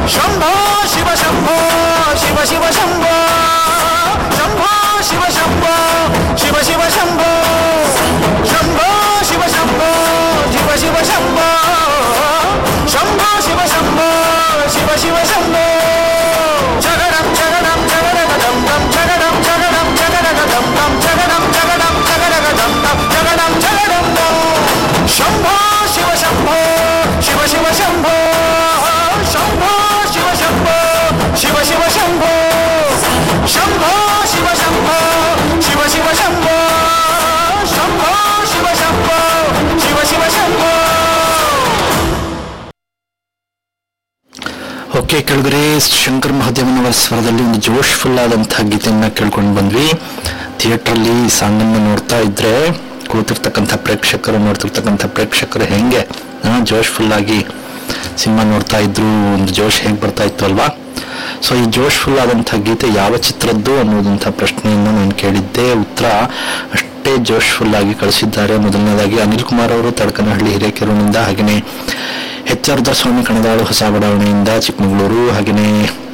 ಶಂಭೋ ಶಿವ ಶಂಭೋ ಶಿವ ಶಿವ ಶಂಭೋ ಶಂಭೋ ಶಿವ ಶಂಭೋ ಶಿವ ಶಿವ ಶಂಭೋ ಶಂಭೋ ಶಿವ ಶಂಭೋ ಶಿವ ಶಿವ ಶಂಭೋ ಶಂಭೋ ಶಿವ ಶಂಭೋ ಶಿವ ಶಿವ ಶಂಭೋ ಜಗಡಂ ಜಗಡಂ ಜಗಡಗಡಂ ಡಂ ಜಗಡಂ ಜಗಡಂ ಜಗಡಗಡಂ ಡಂ ಜಗಡಂ ಜಗಡಂ ಜಗಡಗಡಂ ಡಂ ಜಗಡಂ ಜಗಡಂ ಡಂ ಶಂಭೋ ಶಿವ ಶಂಭೋ ಶಿವ ಶಿವ ಶಂಭೋ ಶಂಭೋ ಶಿವ ಶಂಭೋ ಶಿವ ಶಿವ ಶಂಭೋ ಶಂಭೋ ಶಿವ ಶಂಭೋ ಶಿವ ಶಿವ ಶಂಭೋ ಶಂಭೋ ಶಿವ ಶಂಭೋ ಶಿವ ಶಿವ ಶಂಭೋ ಓಕೆ ಕೆಳಗರೆ ಶಂಕರ್ ಮಹಾದೇವನವರ ಸ್ವರದಲ್ಲಿ ಒಂದು ಜೋಶ್ಫುಲ್ ಆದಂತಹ ಗೀತೆಯನ್ನ ಕೇಳ್ಕೊಂಡು ಬಂದ್ವಿ ಥಿಯೇಟ್ರಲ್ಲಿ ಸಾಂಗನ್ನ ನೋಡ್ತಾ ಇದ್ರೆ ಕೂತಿರ್ತಕ್ಕಂಥ ಪ್ರೇಕ್ಷಕರು ನೋಡ್ತಿರ್ತಕ್ಕಂಥ ಪ್ರೇಕ್ಷಕರು ಹೆಂಗೆ ಜೋಶ್ಫುಲ್ ಆಗಿ ಸಿನಿಮಾ ನೋಡ್ತಾ ಇದ್ರು ಒಂದು ಜೋಶ್ ಹೇಗೆ ಬರ್ತಾ ಇತ್ತು ಅಲ್ವಾ ಸೊ ಈ ಜೋಶ್ಫುಲ್ ಆದಂತಹ ಗೀತೆ ಯಾವ ಚಿತ್ರದ್ದು ಅನ್ನೋದಂಥ ಪ್ರಶ್ನೆಯನ್ನು ನಾನು ಕೇಳಿದ್ದೆ ಉತ್ತರ ಅಷ್ಟೇ ಜೋಶ್ಫುಲ್ ಆಗಿ ಕಳಿಸಿದ್ದಾರೆ ಮೊದಲನೇದಾಗಿ ಅನಿಲ್ ಕುಮಾರ್ ಅವರು ತಡಕನಹಳ್ಳಿ ಹಿರೇಕೆರೂನಿಂದ ಹಾಗೆಯೇ ಎಚ್ ಆರ್ ಸ್ವಾಮಿ ಕಣದಾಳು ಹೊಸ ಬಡಾವಣೆಯಿಂದ ಚಿಕ್ಕಮಗಳೂರು ಹಾಗೆಯೇ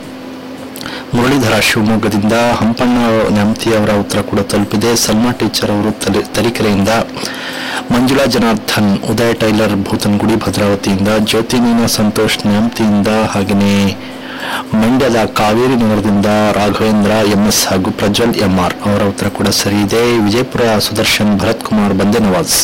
ಮುರಳೀಧರ ಶಿವಮೊಗ್ಗದಿಂದ ಹಂಪಣ್ಣ ನ್ಯಾಮತಿ ಅವರ ಉತ್ತರ ಕೂಡ ತಲುಪಿದೆ ಸಲ್ಮಾ ಟೀಚರ್ ಅವರು ತಲೆ- ತರೀಕೆರೆಯಿಂದ ಮಂಜುಳಾ ಜನಾರ್ದನ್ ಉದಯ ಟೈಲರ್ ಭೂತನ್ಗುಡಿ ಭದ್ರಾವತಿಯಿಂದ ಜ್ಯೋತಿ ಮೀನಾ ಸಂತೋಷ್ ನ್ಯಾಮತಿಯಿಂದ ಹಾಗೆಯೇ ಮಂಡ್ಯದ ಕಾವೇರಿ ನಗರದಿಂದ ರಾಘವೇಂದ್ರ ಎಂಎಸ್ ಹಾಗೂ ಪ್ರಜ್ವಲ್ ಎಂಆರ್ ಅವರ ಉತ್ತರ ಕೂಡ ಸರಿ ಇದೆ ವಿಜಯಪುರ ಸುದರ್ಶನ್ ಭರತ್ ಕುಮಾರ್ ಬಂದೆ ನವಾಜ್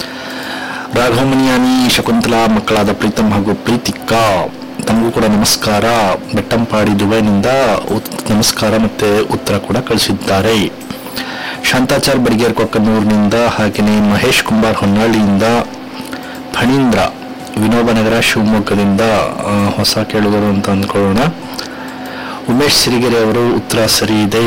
ರಾಘವಮನಿಯಾನಿ ಶಕುಂತಲಾ ಮಕ್ಕಳಾದ ಪ್ರೀತಮ್ ಹಾಗೂ ಪ್ರೀತಿಕಾ ತಮಗೂ ಕೂಡ ನಮಸ್ಕಾರ ಬೆಟ್ಟಂಪಾಡಿ ದುಬೈನಿಂದ ಉತ್- ನಮಸ್ಕಾರ ಮತ್ತೆ ಉತ್ತರ ಕೂಡ ಕಳಿಸಿದ್ದಾರೆ ಶಾಂತಾಚಾರ್ ಬಡಿಗೇರ್ ಕೊಕ್ಕನೂರಿನಿಂದ ಹಾಗೆಯೇ ಮಹೇಶ್ ಕುಂಬಾರ್ ಹೊನ್ನಾಳಿಯಿಂದ ಫಣೀಂದ್ರ ವಿನೋಬನಗರ ಶಿವಮೊಗ್ಗದಿಂದ ಆ, ಹೊಸ ಕೇಳುಗರು ಅಂತ ಅಂದ್ಕೊಳ್ಳೋಣ ಉಮೇಶ್ ಸಿರಿಗೆರೆ ಅವರು ಉತ್ತರ ಸರಿ ಇದೆ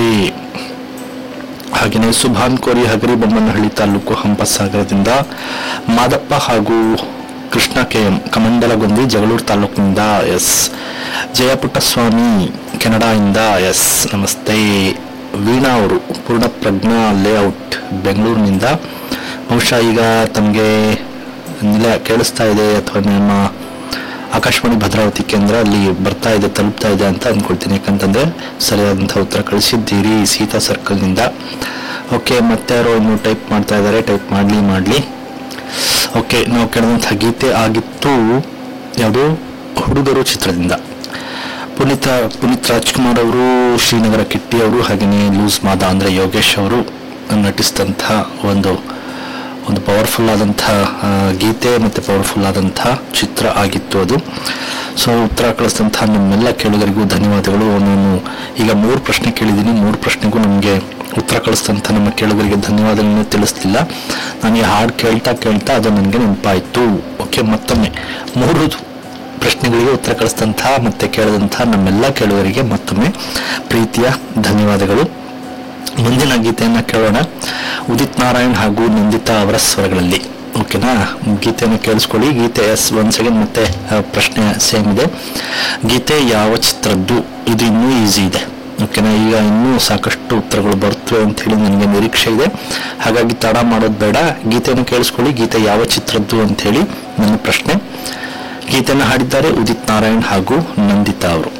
ಹಾಗೆಯೇ ಸುಭಾನ್ ಕೋರಿ ಹಗರಿ ಬೊಮ್ಮನಹಳ್ಳಿ ತಾಲೂಕು ಹಂಪಸಾಗರದಿಂದ ಮಾದಪ್ಪ ಹಾಗೂ ಕೃಷ್ಣ ಕೆ ಎಂ ಕಮಂಡಲಗೊಂದಿ ಜಗಳೂರು ತಾಲೂಕಿನಿಂದ ಎಸ್ ಜಯಪುಟ್ಟಸ್ವಾಮಿ ಕೆನಡಾಯಿಂದ ಎಸ್ ನಮಸ್ತೆ ವೀಣಾ ಅವರು ಪೂರ್ಣಪ್ರಜ್ಞಾ ಲೇಔಟ್ ಬೆಂಗಳೂರಿನಿಂದ ಬಹುಶಃ ಈಗ ತಮಗೆ ನಿಲ ಕೇಳಿಸ್ತಾ ಇದೆ ಅಥವಾ ನಮ್ಮ ಆಕಾಶವಾಣಿ ಭದ್ರಾವತಿ ಕೇಂದ್ರ ಅಲ್ಲಿ ಬರ್ತಾ ಇದೆ ತಲುಪ್ತಾ ಇದೆ ಅಂತ ಅನ್ಕೊಳ್ತೀನಿ ಯಾಕಂತಂದ್ರೆ ಸರಿಯಾದಂಥ ಉತ್ತರ ಕಳಿಸಿದ್ದೀರಿ ಸೀತಾ ಸರ್ಕಲ್ನಿಂದ ಓಕೆ ಮತ್ತೆ ಯಾರೋ ಇನ್ನು ಟೈಪ್ ಮಾಡ್ತಾ ಇದ್ದಾರೆ ಟೈಪ್ ಮಾಡಲಿ ಮಾಡಲಿ ಓಕೆ ನಾವು ಕೇಳಿದಂಥ ಗೀತೆ ಆಗಿತ್ತು ಯಾವುದು ಹುಡುಗರು ಚಿತ್ರದಿಂದ ಪುನೀತ ಪುನೀತ್ ರಾಜ್ಕುಮಾರ್ ಅವರು ಶ್ರೀನಗರ ಕಿಟ್ಟಿ ಅವರು ಹಾಗೆಯೇ ಲೂಸ್ ಮಾದ ಅಂದರೆ ಯೋಗೇಶ್ ಅವರು ನಟಿಸಿದಂಥ ಒಂದು ಒಂದು ಪವರ್ಫುಲ್ ಆದಂಥ ಆ, ಗೀತೆ ಮತ್ತು ಪವರ್ಫುಲ್ ಆದಂಥ ಚಿತ್ರ ಆಗಿತ್ತು ಅದು ಸೊ ಉತ್ತರ ಕಳಿಸಿದಂಥ ನಮ್ಮೆಲ್ಲ ಕೇಳುಗರಿಗೂ ಧನ್ಯವಾದಗಳು ನಾನು ಈಗ ಮೂರು ಪ್ರಶ್ನೆ ಕೇಳಿದ್ದೀನಿ ಮೂರು ಪ್ರಶ್ನೆಗೂ ನಮಗೆ ಉತ್ತರ ಕಳಿಸಿದಂಥ ನಮ್ಮ ಕೇಳುಗರಿಗೆ ಧನ್ಯವಾದಗಳನ್ನು ತಿಳಿಸ್ಲಿಲ್ಲ ನಾನು ಈ ಹಾಡು ಕೇಳ್ತಾ ಕೇಳ್ತಾ ಅದು ನನಗೆ ನೆನಪಾಯಿತು ಓಕೆ ಮತ್ತೊಮ್ಮೆ ಮೂರು ಪ್ರಶ್ನೆಗಳಿಗೆ ಉತ್ತರ ಕಳಿಸಿದಂಥ ಮತ್ತೆ ಕೇಳಿದಂಥ ನಮ್ಮೆಲ್ಲ ಕೇಳುಗರಿಗೆ ಮತ್ತೊಮ್ಮೆ ಪ್ರೀತಿಯ ಧನ್ಯವಾದಗಳು ಮುಂದಿನ ಗೀತೆಯನ್ನ ಕೇಳೋಣ ಉದಿತ್ ನಾರಾಯಣ್ ಹಾಗೂ ನಂದಿತಾ ಅವರ ಸ್ವರಗಳಲ್ಲಿ ಓಕೆನಾ ಗೀತೆಯನ್ನು ಕೇಳಿಸ್ಕೊಳ್ಳಿ ಗೀತೆ ಎಸ್ ಒನ್ ಸೆಕೆಂಡ್ ಮತ್ತೆ ಆ, ಪ್ರಶ್ನೆ ಸೇಮ್ ಇದೆ ಗೀತೆ ಯಾವ ಚಿತ್ರದ್ದು ಇದು ಇನ್ನೂ ಈಸಿ ಇದೆ ಓಕೆನಾ ಈಗ ಇನ್ನೂ ಸಾಕಷ್ಟು ಉತ್ತರಗಳು ಬರ್ತವೆ ಅಂತ ಹೇಳಿ ನನಗೆ ನಿರೀಕ್ಷೆ ಇದೆ ಹಾಗಾಗಿ ತಡ ಮಾಡೋದು ಬೇಡ ಗೀತೆಯನ್ನು ಕೇಳಿಸ್ಕೊಳ್ಳಿ ಗೀತೆ ಯಾವ ಚಿತ್ರದ್ದು ಅಂತ ಹೇಳಿ ನನ್ನ ಪ್ರಶ್ನೆ ಗೀತೆಯನ್ನು ಹಾಡಿದ್ದಾರೆ ಉದಿತ್ ನಾರಾಯಣ್ ಹಾಗೂ ನಂದಿತಾ ಅವರು